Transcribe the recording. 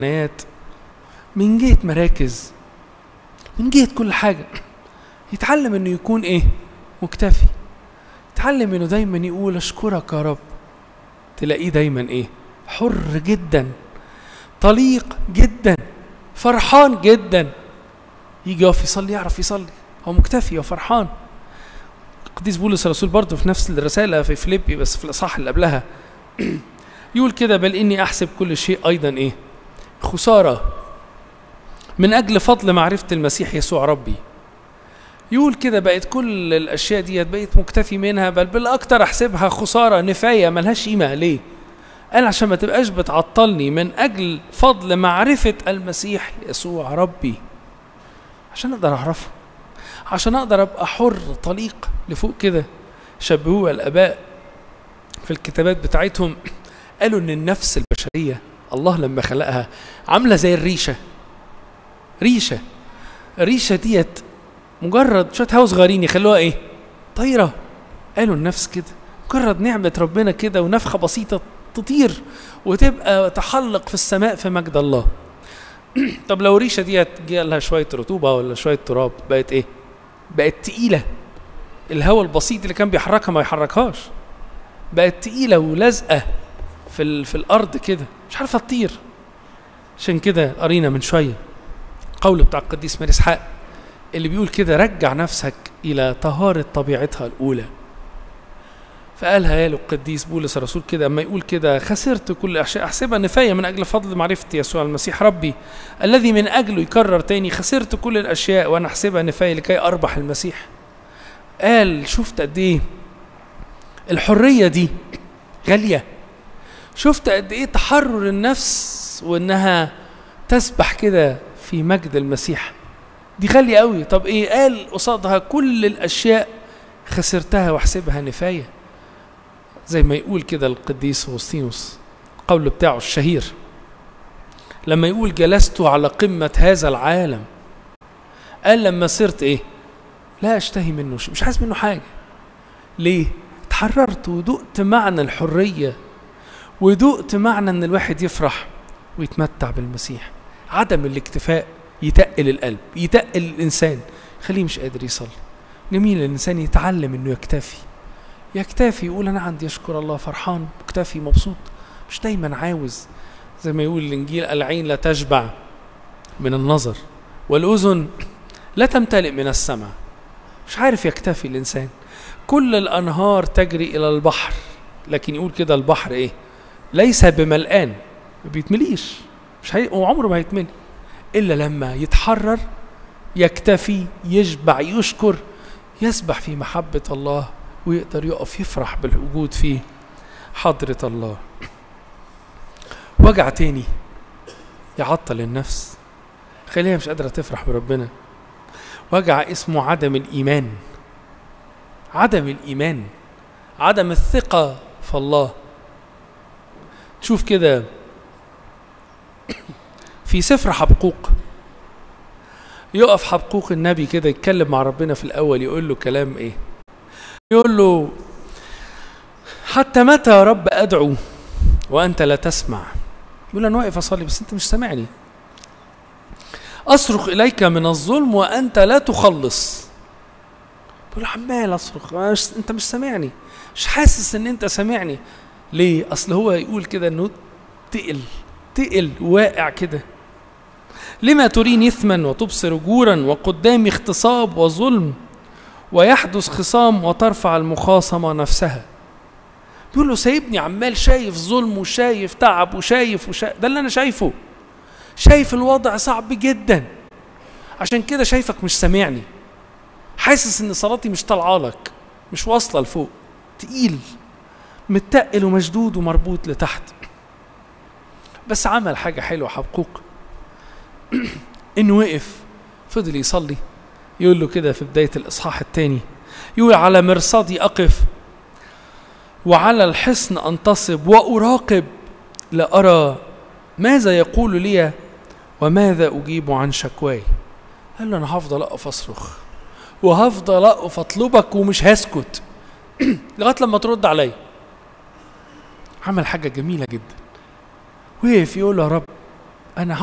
امكانيات من جهه مراكز من جهه كل حاجه يتعلم انه يكون ايه مكتفي يتعلم انه دايما يقول اشكرك يا رب تلاقيه دايما ايه حر جدا طليق جدا فرحان جدا يجي يقف يصلي يعرف يصلي هو مكتفي وفرحان القديس بولس الرسول برضه في نفس الرساله في فيليبي بس في الاصحاح اللي قبلها يقول كده بل اني احسب كل شيء ايضا ايه خساره من اجل فضل معرفه المسيح يسوع ربي يقول كده بقت كل الاشياء ديت بقيت مكتفي منها بل بالاكتر احسبها خساره نفايه ملهاش قيمه ليه قال عشان ما تبقاش بتعطلني من اجل فضل معرفه المسيح يسوع ربي عشان اقدر اعرفه عشان اقدر ابقى حر طليق لفوق كده شبهوها الاباء في الكتابات بتاعتهم قالوا ان النفس البشريه الله لما خلقها عامله زي الريشه ريشه الريشه ديت مجرد شويه هوا صغيرين يخلوها ايه طايره قالوا النفس كده مجرد نعمه ربنا كده ونفخه بسيطه تطير وتبقى تحلق في السماء في مجد الله طب لو الريشه ديت جه لها شويه رطوبه ولا شويه تراب بقت ايه بقت تقيله الهواء البسيط اللي كان بيحركها ما يحركهاش بقت تقيله ولازقه في ال... في الارض كده مش عارفه تطير عشان كده قرينا من شويه قول بتاع القديس ماري اسحاق اللي بيقول كده رجع نفسك الى طهاره طبيعتها الاولى فقالها يا له القديس بولس الرسول كده اما يقول كده خسرت كل اشياء احسبها نفايه من اجل فضل معرفه يسوع المسيح ربي الذي من اجله يكرر تاني خسرت كل الاشياء وانا احسبها نفايه لكي اربح المسيح قال شفت قد ايه الحريه دي غاليه شفت قد ايه تحرر النفس وانها تسبح كده في مجد المسيح دي غاليه قوي طب ايه قال قصادها كل الاشياء خسرتها واحسبها نفايه زي ما يقول كده القديس أغسطينوس القول بتاعه الشهير لما يقول جلست على قمة هذا العالم قال لما صرت ايه لا اشتهي منه شيء مش عايز منه حاجة ليه اتحررت ودقت معنى الحرية ودقت معنى ان الواحد يفرح ويتمتع بالمسيح عدم الاكتفاء يتقل القلب يتقل الانسان خليه مش قادر يصلي جميل الانسان يتعلم انه يكتفي يكتفي يقول انا عندي اشكر الله فرحان مكتفي مبسوط مش دايما عاوز زي ما يقول الانجيل العين لا تشبع من النظر والاذن لا تمتلئ من السمع مش عارف يكتفي الانسان كل الانهار تجري الى البحر لكن يقول كده البحر ايه ليس بملآن ما بيتمليش مش هي... وعمره ما هيتملي الا لما يتحرر يكتفي يشبع يشكر يسبح في محبه الله ويقدر يقف يفرح بالوجود في حضرة الله وجع تاني يعطل النفس خليها مش قادرة تفرح بربنا وجع اسمه عدم الإيمان عدم الإيمان عدم الثقة في الله تشوف كده في سفر حبقوق يقف حبقوق النبي كده يتكلم مع ربنا في الأول يقول له كلام إيه يقول له حتى متى يا رب ادعو وانت لا تسمع يقول انا واقف اصلي بس انت مش سامعني اصرخ اليك من الظلم وانت لا تخلص بقول عمال اصرخ مش انت مش سامعني مش حاسس ان انت سامعني ليه اصل هو يقول كده انه تقل تقل واقع كده لما تريني اثما وتبصر جورا وقدامي اغتصاب وظلم ويحدث خصام وترفع المخاصمة نفسها بيقول له سايبني عمال شايف ظلم وشايف تعب وشايف وشايف ده اللي انا شايفه شايف الوضع صعب جدا عشان كده شايفك مش سامعني حاسس ان صلاتي مش طالعه لك مش واصله لفوق تقيل متقل ومشدود ومربوط لتحت بس عمل حاجه حلوه حبقوق انه وقف فضل يصلي يقول له كده في بداية الإصحاح الثاني يقول على مرصدي أقف وعلى الحصن أنتصب وأراقب لأرى ماذا يقول لي وماذا أجيب عن شكواي قال له أنا هفضل أقف أصرخ وهفضل أقف أطلبك ومش هسكت لغاية لما ترد عليا عمل حاجة جميلة جدا وقف يقول له يا رب انا